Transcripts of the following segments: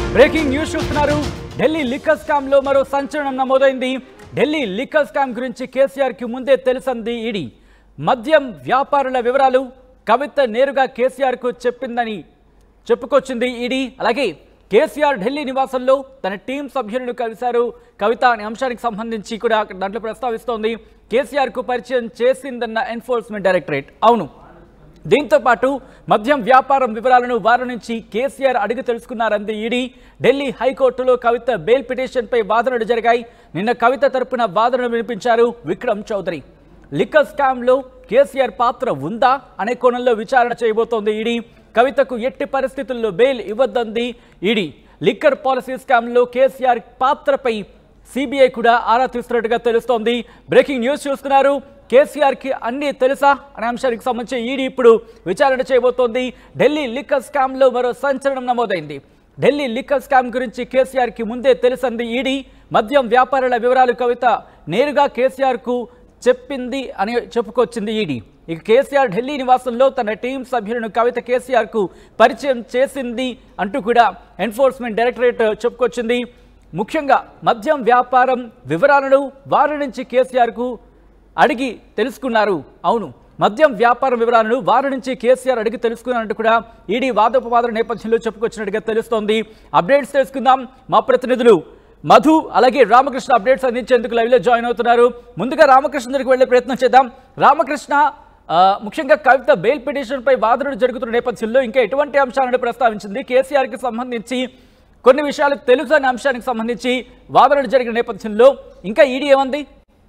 Breaking news చూస్తున్నారు Delhi liquor scam లో మరో సంచలనం నమోదైంది ఢిల్లీ లిక్కర్ స్కామ్ గురించి కేసీఆర్ కి ముందే తెలుసంది ఈడీ మద్యం వ్యాపారుల వివరాలు కవిత నేరుగా కేసీఆర్ కు చెప్పిందని చెప్పుకొచ్చింది ఈడీ అలాగే కేసీఆర్ ఢిల్లీ నివాసంలో తన టీం సభ్యులను కలిశారు కవిత అనే అంశానికి సంబంధించి కూడా అక్కడ దాంట్లో ప్రస్తావిస్తోంది కేసీఆర్ కు పరిచయం చేసిందన్న ఎన్ఫోర్స్మెంట్ డైరెక్టరేట్ అవును దీంతో పాటు మద్యం వ్యాపారం వివరాలను వారి నుంచి కేసీఆర్ అడిగి తెలుసుకున్నారంది ఈడీ ఢిల్లీ హైకోర్టులో కవిత బెయిల్ పిటిషన్పై వాదనలు జరిగాయి నిన్న కవిత తరపున వాదనలు వినిపించారు విక్రమ్ చౌదరి లిక్కర్ స్కామ్లో కేసీఆర్ పాత్ర ఉందా అనే కోణంలో విచారణ చేయబోతోంది ఈడీ కవితకు ఎట్టి పరిస్థితుల్లో బెయిల్ ఇవ్వద్దంది ఈడీ లిక్కర్ పాలసీ స్కామ్లో కేసీఆర్ పాత్రపై సిబిఐ కూడా ఆరా తీస్తున్నట్టుగా తెలుస్తోంది బ్రేకింగ్ న్యూస్ చూస్తున్నారు కేసీఆర్ కి అన్ని తెలుసా అనే అంశానికి సంబంధించి ఈడీ ఇప్పుడు విచారణ చేయబోతోంది ఢిల్లీ లిక్కర్ స్కామ్ లో మరో సంచలనం నమోదైంది ఢిల్లీ లిక్కర్ స్కామ్ గురించి కేసీఆర్ కి ముందే తెలుసంది ఈడీ మద్యం వ్యాపారుల వివరాలు కవిత నేరుగా కేసీఆర్ కు చెప్పింది అని చెప్పుకొచ్చింది ఈడీ ఇక కేసీఆర్ ఢిల్లీ నివాసంలో తన టీం సభ్యులను కవిత కేసీఆర్ కు పరిచయం చేసింది అంటూ కూడా ఎన్ఫోర్స్మెంట్ డైరెక్టరేట్ చెప్పుకొచ్చింది ముఖ్యంగా మద్యం వ్యాపారం వివరాలను వారి నుంచి కేసీఆర్ కు అడిగి తెలుసుకున్నారు అవును మద్యం వ్యాపారం వివరాలను వారి నుంచి కేసీఆర్ అడిగి తెలుసుకున్నట్టు కూడా ఈడీ వాదోపవాదన నేపథ్యంలో చెప్పుకొచ్చినట్టుగా తెలుస్తోంది అప్డేట్స్ తెలుసుకుందాం మా ప్రతినిధులు మధు అలాగే రామకృష్ణ అప్డేట్స్ అందించేందుకు లైవ్లో జాయిన్ అవుతున్నారు ముందుగా రామకృష్ణ దగ్గరికి వెళ్లే ప్రయత్నం చేద్దాం రామకృష్ణ ఆ, ముఖ్యంగా కవిత బెయిల్ పిటిషన్ పై వాదనలు జరుగుతున్న నేపథ్యంలో ఇంకా ఎటువంటి అంశాలను ప్రస్తావించింది కేసీఆర్ కి సంబంధించి కొన్ని విషయాలు తెలుసు అనే అంశానికి సంబంధించి వాదనలు జరిగిన నేపథ్యంలో ఇంకా ఈడీ ఏమంది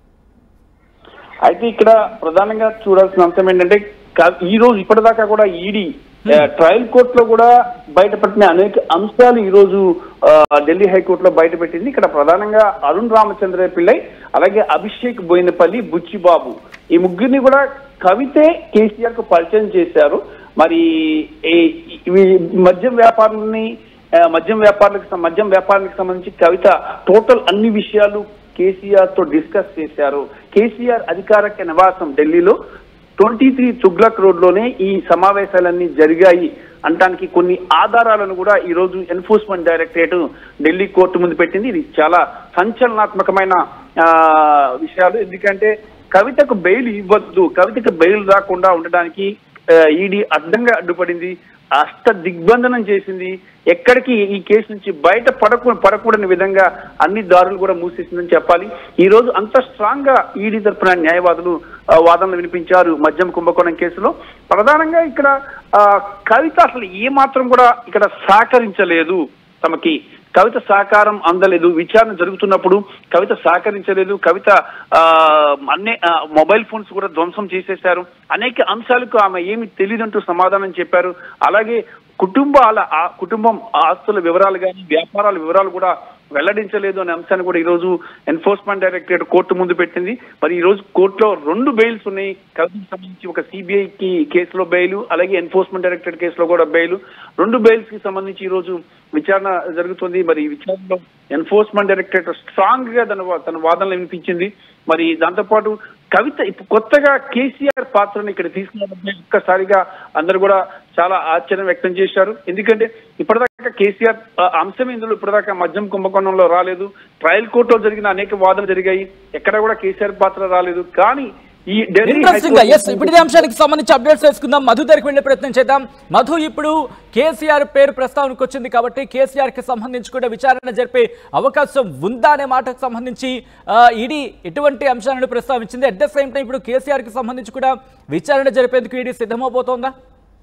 అయితే ఇక్కడ ప్రధానంగా చూడాల్సిన అంశం ఏంటంటే క- ఈ రోజు ఇప్పటిదాకా కూడా ఈడీ ట్రయల్ కోర్ట్ లో కూడా బయటపెట్టిన అనేక అంశాలు ఈ రోజు ఆ, ఢిల్లీ హైకోర్టులో బయటపెట్టింది ఇక్కడ ప్రధానంగా అరుణ్ రామచంద్ర పిల్లై అలాగే అభిషేక్ బోయినపల్లి బుచ్చిబాబు ఈ ముగ్గురిని కూడా కవితే కేసీఆర్ కు పరిచయం చేశారు మరి ఈ- ఇవి మద్యం వ్యాపారాన్ని ఆ, మద్యం వ్యాపారులకు సం- మద్యం వ్యాపారానికి సంబంధించి కవిత టోటల్ అన్ని విషయాలు కేసీఆర్ తో డిస్కస్ చేశారు కేసీఆర్ అధికారిక నివాసం ఢిల్లీలో ట్వంటీ త్రీ తుగ్లక్ రోడ్ లోనే ఈ సమావేశాలన్నీ జరిగాయి అనడానికి కొన్ని ఆధారాలను కూడా ఈ రోజు ఎన్ఫోర్స్మెంట్ డైరెక్టరేట్ ఢిల్లీ కోర్టు ముందు పెట్టింది ఇది చాలా సంచలనాత్మకమైన ఆ, విషయాలు ఎందుకంటే కవితకు బెయిల్ ఇవ్వద్దు కవితకు బెయిల్ రాకుండా ఉండడానికి ఈడీ అడ్డంగా అడ్డుపడింది అష్ట దిగ్బంధనం చేసింది ఎక్కడికి ఈ కేసు నుంచి బయట పడకు పడకూడని విధంగా అన్ని దారులు కూడా మూసేసిందని చెప్పాలి ఈ రోజు అంత స్ట్రాంగ్ గా ఈడీ తరఫున న్యాయవాదులు ఆ, వాదనలు వినిపించారు మద్యం కుంభకోణం కేసులో ప్రధానంగా ఇక్కడ ఆ, కవిత అసలు ఏ మాత్రం కూడా ఇక్కడ సహకరించలేదు తమకి కవిత సహకారం అందలేదు విచారణ జరుగుతున్నప్పుడు కవిత సహకరించలేదు కవిత ఆ, అన్ని ఆ, మొబైల్ ఫోన్స్ కూడా ధ్వంసం చేసేశారు అనేక అంశాలకు ఆమె ఏమి తెలియదంటూ సమాధానం చెప్పారు అలాగే కుటుంబాల ఆ కుటుంబం ఆస్తుల వివరాలు కానీ వ్యాపారాల వివరాలు కూడా వెల్లడించలేదు అనే అంశాన్ని కూడా ఈ రోజు ఎన్ఫోర్స్మెంట్ డైరెక్టరేట్ కోర్టు ముందు పెట్టింది మరి ఈ రోజు కోర్టులో రెండు బెయిల్స్ ఉన్నాయి కవితకు సంబంధించి ఒక సిబిఐ కి కేసులో బెయిల్ అలాగే ఎన్ఫోర్స్మెంట్ డైరెక్టరేట్ కేసులో కూడా బెయిల్ రెండు బెయిల్స్ కి సంబంధించి ఈ రోజు విచారణ జరుగుతుంది మరి ఈ విచారణలో ఎన్ఫోర్స్మెంట్ డైరెక్టరేట్ స్ట్రాంగ్ గా తన వా- తన వాదనలు వినిపించింది మరి దాంతోపాటు కవిత ఇప్పుడు కొత్తగా కేసీఆర్ పాత్రను ఇక్కడ తీసుకున్నప్పుడు ఒక్కసారిగా అందరూ కూడా చాలా ఆశ్చర్యం వ్యక్తం చేశారు ఎందుకంటే ఇప్పటిదాకా కేసీఆర్ ఆ, అంశం ఇందులో ఇప్పటిదాకా మద్యం కుంభకోణంలో రాలేదు ట్రయల్ కోర్టులో జరిగిన అనేక వాదనలు జరిగాయి ఎక్కడ కూడా కేసీఆర్ పాత్ర రాలేదు కానీ ఈ ఢిల్లీ ఇంట్రెస్టింగ్ గా ఎస్ హైకోర్టు- ఇప్పుడు ఇదే అంశానికి సంబంధించి అప్డేట్స్ తెలుసుకుందాం మధు దగ్గరికి వెళ్ళే ప్రయత్నం చేద్దాం మధు ఇప్పుడు కేసీఆర్ పేరు ప్రస్తావనకు వచ్చింది కాబట్టి కేసీఆర్ కి సంబంధించి కూడా విచారణ జరిపే అవకాశం ఉందా అనే మాటకు సంబంధించి ఈడీ ఎటువంటి అంశాలను ప్రస్తావించింది అట్ ద సేమ్ టైం ఇప్పుడు కేసీఆర్ కి సంబంధించి కూడా విచారణ జరిపేందుకు ఈడీ సిద్ధమవుతోందా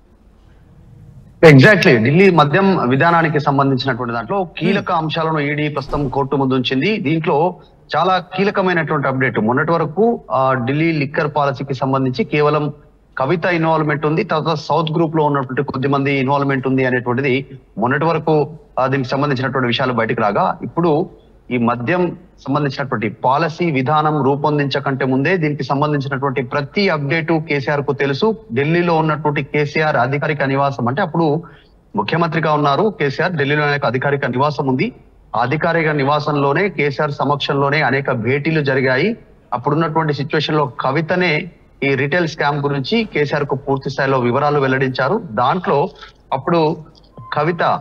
ఎగ్జాక్ట్లీ ఢిల్లీ మద్యం విధానానికి సంబంధించినటువంటి దాంట్లో కీలక అంశాలను ఈడీ ప్రస్తుతం కోర్టు ముందు ఉంచింది దీంట్లో చాలా కీలకమైనటువంటి అప్డేట్ మొన్నటి వరకు ఆ, ఢిల్లీ లిక్కర్ పాలసీకి సంబంధించి కేవలం కవిత ఇన్వాల్వ్మెంట్ ఉంది తర్వాత సౌత్ గ్రూప్ లో ఉన్నటువంటి కొద్ది మంది ఇన్వాల్వ్మెంట్ ఉంది అనేటువంటిది మొన్నటి వరకు ఆ, దీనికి సంబంధించినటువంటి విషయాలు బయటకు రాగా ఇప్పుడు ఈ మద్యం సంబంధించినటువంటి పాలసీ విధానం రూపొందించకంటే ముందే దీనికి సంబంధించినటువంటి ప్రతి అప్డేటు కేసీఆర్ కు తెలుసు ఢిల్లీలో ఉన్నటువంటి కేసీఆర్ అధికారిక నివాసం అంటే అప్పుడు ముఖ్యమంత్రిగా ఉన్నారు కేసీఆర్ ఢిల్లీలో అనేక అధికారిక నివాసం ఉంది ఆ అధికారిక నివాసంలోనే కేసీఆర్ సమక్షంలోనే అనేక భేటీలు జరిగాయి అప్పుడున్నటువంటి సిచ్యువేషన్ లో కవితనే ఈ రిటైల్ స్కామ్ గురించి కేసీఆర్ కు పూర్తి స్థాయిలో వివరాలు వెల్లడించారు దాంట్లో అప్పుడు కవిత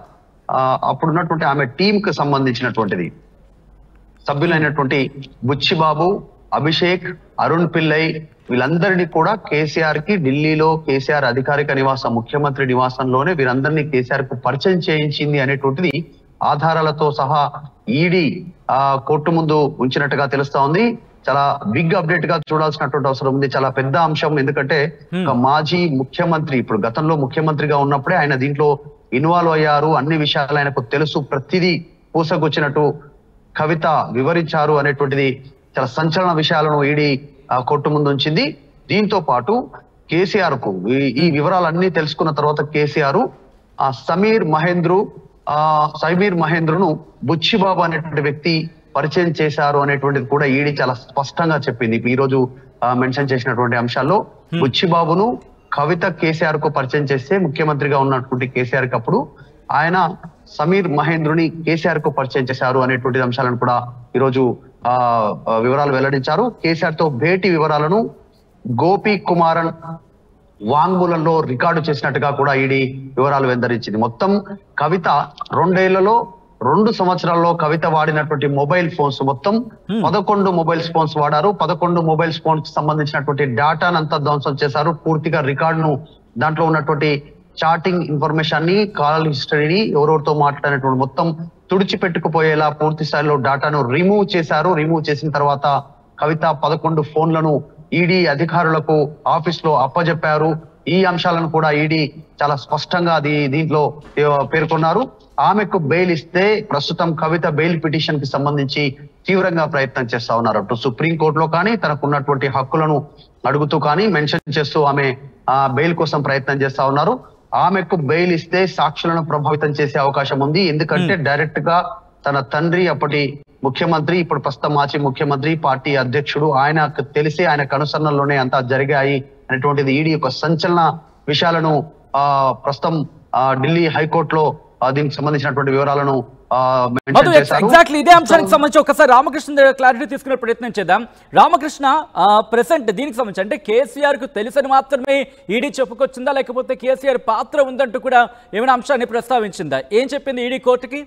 ఆ, అప్పుడున్నటువంటి ఆమె టీం కు సంబంధించినటువంటిది సభ్యులైనటువంటి బుచ్చిబాబు అభిషేక్ అరుణ్ పిల్లై వీళ్ళందరినీ కూడా కేసీఆర్ కి ఢిల్లీలో కేసీఆర్ అధికారిక నివాసం ముఖ్యమంత్రి నివాసంలోనే వీరందరినీ కేసీఆర్ కు పరిచయం చేయించింది అనేటువంటిది ఆధారాలతో సహా ఈడీ ఆ కోర్టు ముందు ఉంచినట్టుగా తెలుస్తా ఉంది చాలా బిగ్ అప్డేట్ గా చూడాల్సినటువంటి అవసరం ఉంది చాలా పెద్ద అంశం ఎందుకంటే ఒక మాజీ ముఖ్యమంత్రి ఇప్పుడు గతంలో ముఖ్యమంత్రిగా ఉన్నప్పుడే ఆయన దీంట్లో ఇన్వాల్వ్ అయ్యారు అన్ని విషయాలు ఆయనకు తెలుసు ప్రతిదీ పూసకొచ్చినట్టు కవిత వివరించారు అనేటువంటిది చాలా సంచలన విషయాలను ఈడీ ఆ, కోర్టు ముందు ఉంచింది దీంతో పాటు కేసీఆర్ కు ఈ- ఈ వివరాలన్నీ తెలుసుకున్న తర్వాత కేసీఆర్ ఆ సమీర్ మహేంద్రు ఆ సమీర్ మహేంద్రును బుచ్చిబాబు అనేటువంటి వ్యక్తి పరిచయం చేశారు అనేటువంటిది కూడా ఈడీ చాలా స్పష్టంగా చెప్పింది ఈ రోజు మెన్షన్ చేసినటువంటి అంశాల్లో బుచ్చిబాబును కవిత కేసీఆర్ కు పరిచయం చేస్తే ముఖ్యమంత్రిగా ఉన్నటువంటి కేసీఆర్ కి అప్పుడు ఆయన సమీర్ మహేంద్రుని కేసీఆర్ కు పరిచయం చేశారు అనేటువంటి అంశాలను కూడా ఈరోజు ఆ ఆ, వివరాలు వెల్లడించారు కేసీఆర్ తో భేటీ వివరాలను గోపి కుమారన్ వాంగ్మూలంలో రికార్డు చేసినట్టుగా కూడా ఈడీ వివరాలు వెల్లడించింది మొత్తం కవిత రెండేళ్లలో రెండు సంవత్సరాల్లో కవిత వాడినటువంటి మొబైల్ ఫోన్స్ మొత్తం పదకొండు మొబైల్ ఫోన్స్ వాడారు పదకొండు మొబైల్ ఫోన్స్ సంబంధించినటువంటి డేటాను అంతా ధ్వంసం చేశారు పూర్తిగా రికార్డును దాంట్లో ఉన్నటువంటి చాటింగ్ ఇన్ఫర్మేషన్ ని కాల్ హిస్టరీని ఎవరెవరితో మాట్లాడినటువంటి మొత్తం తుడిచిపెట్టుకుపోయేలా పూర్తి స్థాయిలో డేటాను రిమూవ్ చేశారు రిమూవ్ చేసిన తర్వాత కవిత పదకొండు ఫోన్లను ఈడీ అధికారులకు ఆఫీస్ లో అప్పజెప్పారు ఈ అంశాలను కూడా ఈడీ చాలా స్పష్టంగా అది దీంట్లో ఏ, పేర్కొన్నారు ఆమెకు బెయిల్ ఇస్తే ప్రస్తుతం కవిత బెయిల్ పిటిషన్ కి సంబంధించి తీవ్రంగా ప్రయత్నం చేస్తా ఉన్నారు అటు సుప్రీం కోర్టులో కానీ తనకున్నటువంటి హక్కులను అడుగుతూ కానీ మెన్షన్ చేస్తూ ఆమె ఆ బెయిల్ కోసం ప్రయత్నం చేస్తా ఉన్నారు ఆమెకు బెయిల్ ఇస్తే సాక్షులను ప్రభావితం చేసే అవకాశం ఉంది ఎందుకంటే డైరెక్ట్ గా తన తండ్రి అప్పటి ముఖ్యమంత్రి ఇప్పుడు ప్రస్తుతం మాజీ ముఖ్యమంత్రి పార్టీ అధ్యక్షుడు ఆయనకు తెలిసి ఆయన కనుసరణలోనే అంతా జరిగాయి అనేటువంటిది ఈడీ యొక్క సంచలన విషయాలను ఆ ప్రస్తుతం ఆ, ఢిల్లీ హైకోర్టులో ఆ, దీనికి సంబంధించినటువంటి వివరాలను ఆ, మధు మెన్షన్ చేశారు ఎగ్జాక్ట్లీ ఇదే అంశానికి సంబంధించి ఒకసారి రామకృష్ణ దగ్గర క్లారిటీ తీసుకునే ప్రయత్నం చేద్దాం రామకృష్ణ ప్రెసెంట్ దీనికి సంబంధించి అంటే కేసీఆర్ కు తెలుసని మాత్రమే ఈడీ చెప్పుకొచ్చిందా లేకపోతే కేసీఆర్ పాత్ర ఉందంటూ కూడా ఏమైనా అంశాన్ని ప్రస్తావించిందా ఏం చెప్పింది ఈడీ కోర్టుకి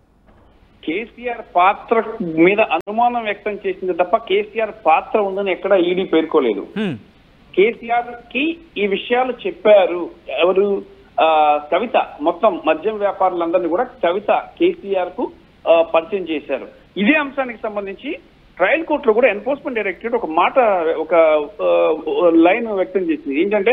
కేసీఆర్ పాత్ర మీద అనుమానం వ్యక్తం చేసింది తప్ప కేసీఆర్ పాత్ర ఉందని ఎక్కడ ఈడీ పేర్కోలేదు హ్మ్. కేసీఆర్ కి ఈ విషయాలు చెప్పారు ఎవరు ఆ, కవిత మొత్తం మద్యం వ్యాపారులందరినీ కూడా కవిత కేసీఆర్ కు ఆ, పరిచయం చేశారు ఇదే అంశానికి సంబంధించి ట్రయల్ కోర్టులో కూడా ఎన్ఫోర్స్మెంట్ డైరెక్టరేట్ ఒక మాట ఒక ఆ, లైన్ వ్యక్తం చేసింది ఏంటంటే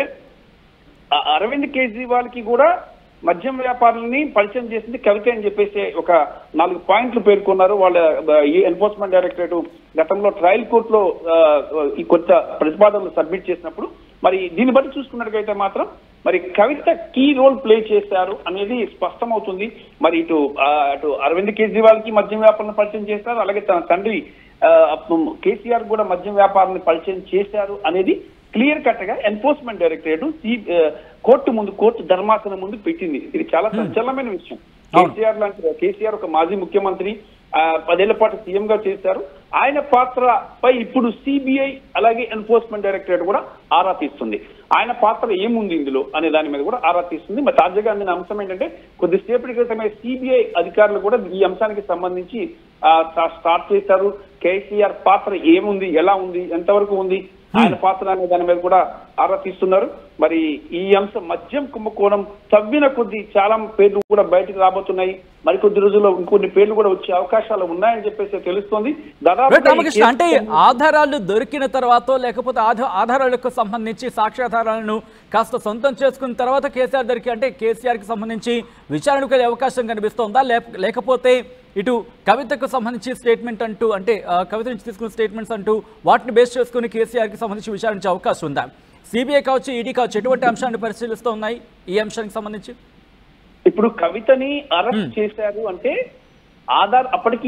ఆ అరవింద్ కేజ్రీవాల్ కి కూడా మద్యం వ్యాపారులని పరిచయం చేసింది కవిత అని చెప్పేసి ఒక నాలుగు పాయింట్లు పేర్కొన్నారు వాళ్ళ ఆ, ఈ ఎన్ఫోర్స్మెంట్ డైరెక్టరేట్ గతంలో ట్రయల్ కోర్టులో ఆ, ఈ కొత్త ప్రతిపాదనలు సబ్మిట్ చేసినప్పుడు మరి దీన్ని బట్టి చూసుకున్నట్టుగైతే మాత్రం మరి కవిత కీ రోల్ ప్లే చేశారు అనేది స్పష్టమవుతుంది మరి ఇటు ఆ, అటు అరవింద్ కేజ్రీవాల్ కి మద్యం వ్యాపారాన్ని పరిచయం చేశారు అలాగే తన తండ్రి ఆ, కేసీఆర్ కూడా మద్యం వ్యాపారాన్ని పరిచయం చేశారు అనేది క్లియర్ కట్ గా ఎన్ఫోర్స్మెంట్ డైరెక్టరేట్ కోర్టు ముందు కోర్టు ధర్మాసనం ముందు పెట్టింది ఇది చాలా సంచలనమైన విషయం కేసీఆర్ లాంటి కేసీఆర్ ఒక మాజీ ముఖ్యమంత్రి ఆ, పదేళ్ల పాటు సీఎం గా చేశారు ఆయన పాత్రపై ఇప్పుడు సిబిఐ అలాగే ఎన్ఫోర్స్మెంట్ డైరెక్టరేట్ కూడా ఆరా తీస్తుంది ఆయన పాత్ర ఏముంది ఇందులో అనే దాని మీద కూడా ఆరా తీస్తుంది మరి తాజాగా అందిన అంశం ఏంటంటే కొద్దిసేపటి క్రితమే సిబిఐ అధికారులు కూడా ఈ అంశానికి సంబంధించి ఆ, స్టా- స్టార్ట్ చేశారు కేసీఆర్ పాత్ర ఏముంది ఎలా ఉంది ఎంతవరకు ఉంది ఆయన పాత్ర అనే దాని మీద కూడా ఆరా తీస్తున్నారు మరి ఈ అంశం మద్యం కుంభకోణం తవ్విన కొద్ది చాలా పేర్లు కూడా బయటకు రాబోతున్నాయి మరికొద్ది రోజుల్లో ఇంకొన్ని పేర్లు కూడా వచ్చే అవకాశాలు ఉన్నాయని చెప్పేసి తెలుస్తోంది దాదాపు రైట్ రామకృష్ణ అంటే ఆధారాలు దొరికిన తర్వాత లేకపోతే ఆధా ఆధారాలకు సంబంధించి సాక్ష్యాధారాలను కాస్త సొంతం చేసుకున్న తర్వాత కేసీఆర్ దగ్గరికి అంటే కేసీఆర్ కి సంబంధించి విచారణకు వెళ్ళే అవకాశం కనిపిస్తోందా లేక- లేకపోతే ఇటు కవితకు సంబంధించి స్టేట్మెంట్ అంటూ అంటే ఆ, కవిత నుంచి తీసుకున్న స్టేట్మెంట్స్ అంటూ వాటిని బేస్ చేసుకుని కేసీఆర్ కి సంబంధించి విచారించే అవకాశం ఉందా సిబిఐ కావచ్చు ఈడీ కావచ్చు ఎటువంటి అంశాన్ని పరిశీలిస్తూ ఉన్నాయి ఈ అంశానికి సంబంధించి ఇప్పుడు కవితని అరెస్ట్ చేశారు అంటే ఆధార్ అప్పటికి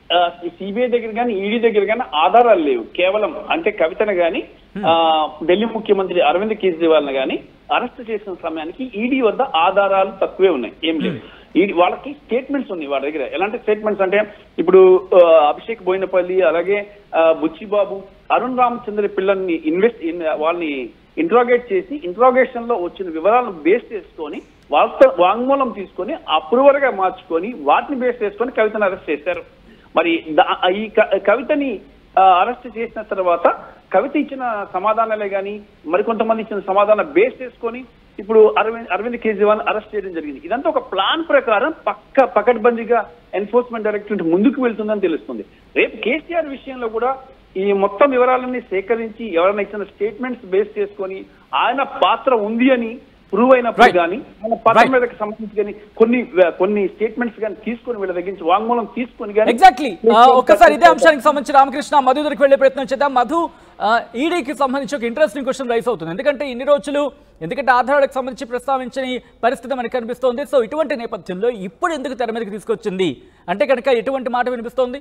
సిబిఐ దగ్గర కానీ ఈడీ దగ్గర కానీ ఆధారాలు లేవు కేవలం అంటే కవితను గాని ఆ, ఢిల్లీ ముఖ్యమంత్రి అరవింద్ కేజ్రీవాల్ గాని అరెస్ట్ చేసిన సమయానికి ఈడీ వద్ద ఆధారాలు తక్కువే ఉన్నాయి ఏం లేవు ఈడీ వాళ్ళకి స్టేట్మెంట్స్ ఉన్నాయి వాళ్ళ దగ్గర ఎలాంటి స్టేట్మెంట్స్ అంటే ఇప్పుడు ఆ, అభిషేక్ బోయినపల్లి అలాగే ఆ, బుచ్చిబాబు అరుణ్ రామచంద్ర పిల్లల్ని ఇన్వెస్ట్ వాళ్ళని ఇంట్రాగేట్ చేసి ఇంట్రాగేషన్ లో వచ్చిన వివరాలను బేస్ చేసుకొని వాస్త వాంగ్మూలం తీసుకొని అప్రూవర్ గా మార్చుకొని వాటిని బేస్ చేసుకొని కవితను అరెస్ట్ చేశారు మరి దా- ఈ క- కవితని అరెస్ట్ చేసిన తర్వాత కవిత ఇచ్చిన సమాధానాలే గాని మరికొంతమంది ఇచ్చిన సమాధానం బేస్ చేసుకొని ఇప్పుడు అరవింద్ అరవింద్ కేజ్రీవాల్ అరెస్ట్ చేయడం జరిగింది ఇదంతా ఒక ప్లాన్ ప్రకారం పక్క పకడ్బందీగా ఎన్ఫోర్స్మెంట్ డైరెక్టరేట్ ముందుకు వెళ్తుందని తెలుస్తుంది రేపు కేసీఆర్ విషయంలో కూడా ఈ మొత్తం వివరాలన్నీ సేకరించి ఎవరైనా ఇచ్చిన స్టేట్మెంట్స్ బేస్ చేసుకొని ఆయన పాత్ర ఉంది అని ప్రూవ్ అయినప్పుడు Right. కానీ ఆయన పాత్ర Right. మీదకి సంబంధించి కానీ కొన్ని కొన్ని స్టేట్మెంట్స్ కానీ తీసుకొని వీళ్ళ దగ్గర నుంచి వాంగ్మూలం తీసుకొని కానీ ఎగ్జాక్ట్లీ ఒక్కసారి ఇదే అంశానికి సంబంధించి రామకృష్ణ మధు దగ్గరికి వెళ్ళే ప్రయత్నం చేద్దాం మధు ఈడీకి సంబంధించి ఒక ఇంట్రెస్టింగ్ క్వశ్చన్ రైస్ అవుతుంది ఎందుకంటే ఇన్ని రోజులు ఎందుకంటే ఆధారాలకు సంబంధించి ప్రస్తావించని పరిస్థితి మనకు కనిపిస్తోంది సో ఇటువంటి నేపథ్యంలో ఇప్పుడు ఎందుకు తెర మీదకి తీసుకొచ్చింది అంటే కనుక ఎటువంటి మాట వినిపిస్తోంది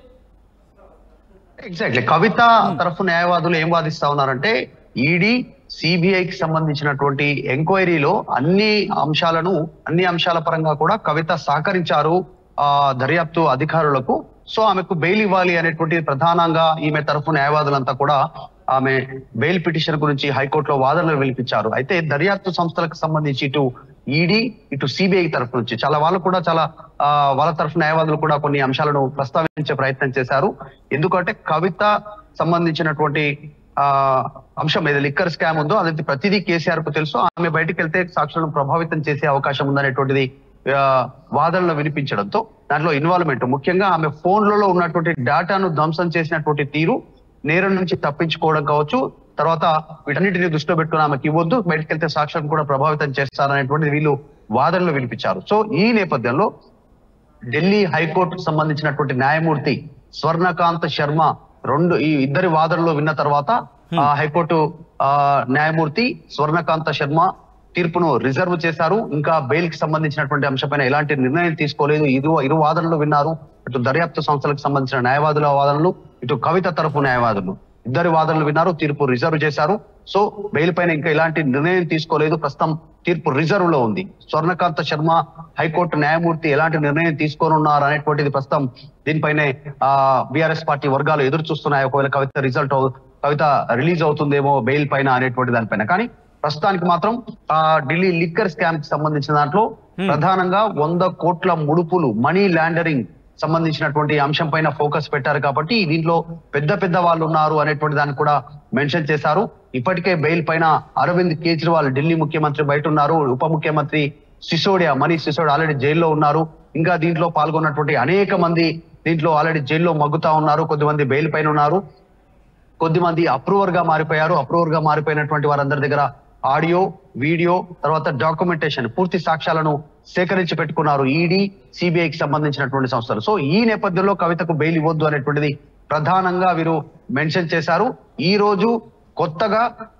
ఎగ్జాక్ట్లీ కవిత తరఫు న్యాయవాదులు ఏం వాదిస్తా ఉన్నారంటే ఈడీ సిబిఐకి సంబంధించినటువంటి ఎంక్వైరీలో అన్ని అంశాలను అన్ని అంశాల పరంగా కూడా కవిత సహకరించారు ఆ దర్యాప్తు అధికారులకు సో ఆమెకు బెయిల్ ఇవ్వాలి అనేటువంటి ప్రధానంగా ఈమె తరఫు న్యాయవాదులంతా కూడా ఆమె బెయిల్ పిటిషన్ గురించి హైకోర్టులో వాదనలు వినిపించారు అయితే దర్యాప్తు సంస్థలకు సంబంధించి ఇటు ఈడీ ఇటు సిబిఐ తరఫు నుంచి చాలా వాళ్ళు కూడా చాలా ఆ, వాళ్ళ తరఫు న్యాయవాదులు కూడా కొన్ని అంశాలను ప్రస్తావించే ప్రయత్నం చేశారు ఎందుకంటే కవిత సంబంధించినటువంటి ఆ అంశం ఏదో లిక్కర్ స్కామ్ ఉందో అది ప్రతిదీ కేసీఆర్ కు తెలుసు ఆమె బయటికి వెళ్తే సాక్షులను ప్రభావితం చేసే అవకాశం ఉందనేటువంటిది ఆ, వాదనలు వినిపించడంతో దాంట్లో ఇన్వాల్వ్మెంట్ ముఖ్యంగా ఆమె ఫోన్లలో ఉన్నటువంటి డేటాను ధ్వంసం చేసినటువంటి తీరు నేరం నుంచి తప్పించుకోవడం కావచ్చు తర్వాత వీటన్నిటిని దృష్టిలో పెట్టుకుని ఆమెకి ఇవ్వద్దు బయటకు వెళ్తే సాక్ష్యం కూడా ప్రభావితం చేస్తారనేటువంటిది వీళ్ళు వాదనలు వినిపించారు సో ఈ నేపథ్యంలో ఢిల్లీ హైకోర్టుకు సంబంధించినటువంటి న్యాయమూర్తి స్వర్ణకాంత్ శర్మ రెండు ఈ ఇద్దరి వాదనలు విన్న తర్వాత ఆ హైకోర్టు ఆ న్యాయమూర్తి స్వర్ణకాంత శర్మ తీర్పును రిజర్వ్ చేశారు ఇంకా బెయిల్ కి సంబంధించినటువంటి అంశంపైన ఎలాంటి నిర్ణయం తీసుకోలేదు ఇరు ఇరు వాదనలు విన్నారు ఇటు దర్యాప్తు సంస్థలకు సంబంధించిన న్యాయవాదుల వాదనలు ఇటు కవిత తరపు న్యాయవాదులు ఇద్దరి వాదనలు విన్నారు తీర్పు రిజర్వ్ చేశారు సో బెయిల్ పైన ఇంకా ఎలాంటి నిర్ణయం తీసుకోలేదు ప్రస్తుతం తీర్పు రిజర్వ్ లో ఉంది స్వర్ణకాంత శర్మ హైకోర్టు న్యాయమూర్తి ఎలాంటి నిర్ణయం తీసుకోనున్నారు అనేటువంటిది ప్రస్తుతం దీనిపైనే ఆ బీఆర్ఎస్ పార్టీ వర్గాలు ఎదురు చూస్తున్నాయి ఒకవేళ కవిత రిజల్ట్ కవిత రిలీజ్ అవుతుందేమో బెయిల్ పైన అనేటువంటి దానిపైన కానీ ప్రస్తుతానికి మాత్రం ఆ ఢిల్లీ లిక్కర్ స్కామ్ కి సంబంధించిన దాంట్లో ప్రధానంగా వంద కోట్ల ముడుపులు మనీ లాండరింగ్ సంబంధించినటువంటి అంశం పైన ఫోకస్ పెట్టారు కాబట్టి దీంట్లో పెద్ద పెద్ద వాళ్ళు ఉన్నారు అనేటువంటి దాన్ని కూడా మెన్షన్ చేశారు ఇప్పటికే బెయిల్ పైన అరవింద్ కేజ్రీవాల్ ఢిల్లీ ముఖ్యమంత్రి బయట ఉన్నారు ఉప ముఖ్యమంత్రి సిసోడియా మనీష్ సిసోడియా ఆల్రెడీ జైల్లో ఉన్నారు ఇంకా దీంట్లో పాల్గొన్నటువంటి అనేక మంది దీంట్లో ఆల్రెడీ జైల్లో మగ్గుతా ఉన్నారు కొద్దిమంది బెయిల్ పైన ఉన్నారు కొద్దిమంది అప్రూవర్ గా మారిపోయారు అప్రూవర్ గా మారిపోయినటువంటి వారందరి దగ్గర ఆడియో వీడియో తర్వాత డాక్యుమెంటేషన్ పూర్తి సాక్ష్యాలను సేకరించి పెట్టుకున్నారు ఈడీ సిబిఐకి సంబంధించినటువంటి సంస్థలు సో ఈ నేపథ్యంలో కవితకు బెయిల్ ఇవ్వద్దు అనేటువంటిది ప్రధానంగా వీరు మెన్షన్ చేశారు ఈ రోజు కొత్తగా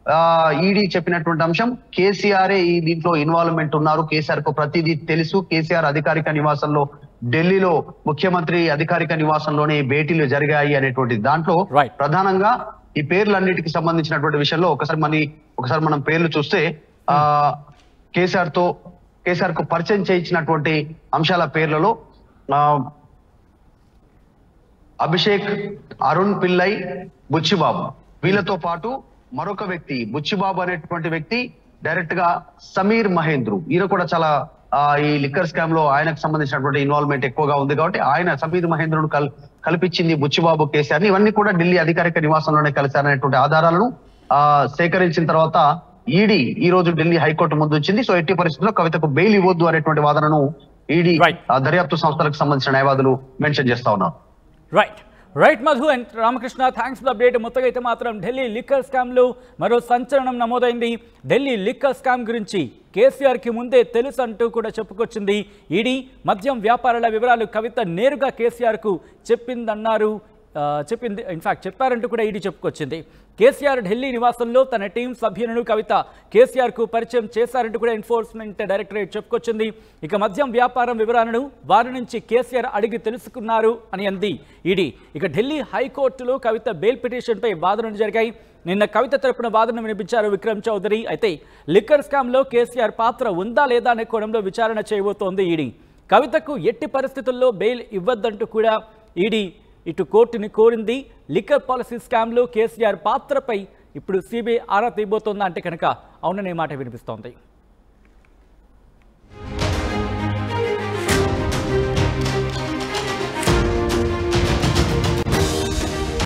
ఈడీ చెప్పినటువంటి అంశం కేసీఆర్ ఈ దీంట్లో ఇన్వాల్వ్మెంట్ ఉన్నారు కేసీఆర్ కు ప్రతిదీ తెలుసు కేసీఆర్ అధికారిక నివాసంలో ఢిల్లీలో ముఖ్యమంత్రి అధికారిక నివాసంలోనే ఈ భేటీలు జరిగాయి అనేటువంటి దాంట్లో Right. ప్రధానంగా ఈ పేర్లన్నిటికి సంబంధించినటువంటి విషయంలో ఒకసారి మన ఒకసారి మనం పేర్లు చూస్తే ఆ కేసీఆర్ తో కేసీఆర్ కు పరిచయం చేయించినటువంటి అంశాల పేర్లలో ఆ అభిషేక్ అరుణ్ పిల్లై బుచ్చిబాబు వీళ్ళతో పాటు మరొక వ్యక్తి బుచ్చిబాబు అనేటువంటి వ్యక్తి డైరెక్ట్ గా సమీర్ మహేంద్రు ఈయన కూడా చాలా ఆ, ఈ లిక్కర్ స్కామ్ లో ఆయనకు సంబంధించినటువంటి ఇన్వాల్వ్మెంట్ ఎక్కువగా ఉంది కాబట్టి ఆయన సమీర్ మహేంద్రును కల్ కల్పించింది బుచ్చిబాబు కేసీఆర్ ని ఇవన్నీ కూడా ఢిల్లీ అధికారిక నివాసంలోనే కలిశారనేటువంటి ఆధారాలను ఆ సేకరించిన తర్వాత ఈడీ ఈ రోజు ఢిల్లీ హైకోర్టు ముందు వచ్చింది సో ఎట్టి పరిస్థితుల్లో కవితకు బెయిల్ ఇవ్వద్దు అనేటువంటి వాదనను ఈడీ Right. దర్యాప్తు సంస్థలకు సంబంధించిన న్యాయవాదులు మెన్షన్ చేస్తా ఉన్నారు right right Madhu and Ramakrishna thanks for update మొత్తగా అయితే మాత్రం ఢిల్లీ లిక్కర్ స్కామ్లో మరో సంచలనం నమోదైంది ఢిల్లీ లిక్కర్ స్కామ్ గురించి కేసీఆర్కి ముందే తెలుసు అంటూ కూడా చెప్పుకొచ్చింది ఈడీ మద్యం వ్యాపారాల వివరాలు కవిత నేరుగా కేసీఆర్కు చెప్పిందన్నారు ఆ, చెప్పింది ఇన్ఫాక్ట్ చెప్పారంటూ కూడా ఈడీ చెప్పుకొచ్చింది కేసీఆర్ ఢిల్లీ నివాసంలో తన టీం సభ్యులను కవిత కేసీఆర్కు పరిచయం చేశారంటూ కూడా ఎన్ఫోర్స్మెంట్ డైరెక్టరేట్ చెప్పుకొచ్చింది ఇక మద్యం వ్యాపారం వివరాలను వారి నుంచి కేసీఆర్ అడిగి తెలుసుకున్నారు అని అంది ఈడీ ఇక ఢిల్లీ హైకోర్టులో కవిత బెయిల్ పిటిషన్పై వాదనలు జరిగాయి నిన్న కవిత తరపున వాదన వినిపించారు విక్రమ్ చౌదరి అయితే లిక్కర్ స్కామ్లో కేసీఆర్ పాత్ర ఉందా లేదా అనే కోణంలో విచారణ చేయబోతోంది ఈడీ కవితకు ఎట్టి పరిస్థితుల్లో బెయిల్ ఇవ్వద్దంటూ కూడా ఈడీ ఇటు కోర్టుని కోరింది లిక్కర్ పాలసీ స్కామ్లో కేసీఆర్ పాత్రపై ఇప్పుడు సిబిఐ ఆరా తీయబోతోందా అంటే కనుక అవుననే మాట వినిపిస్తోంది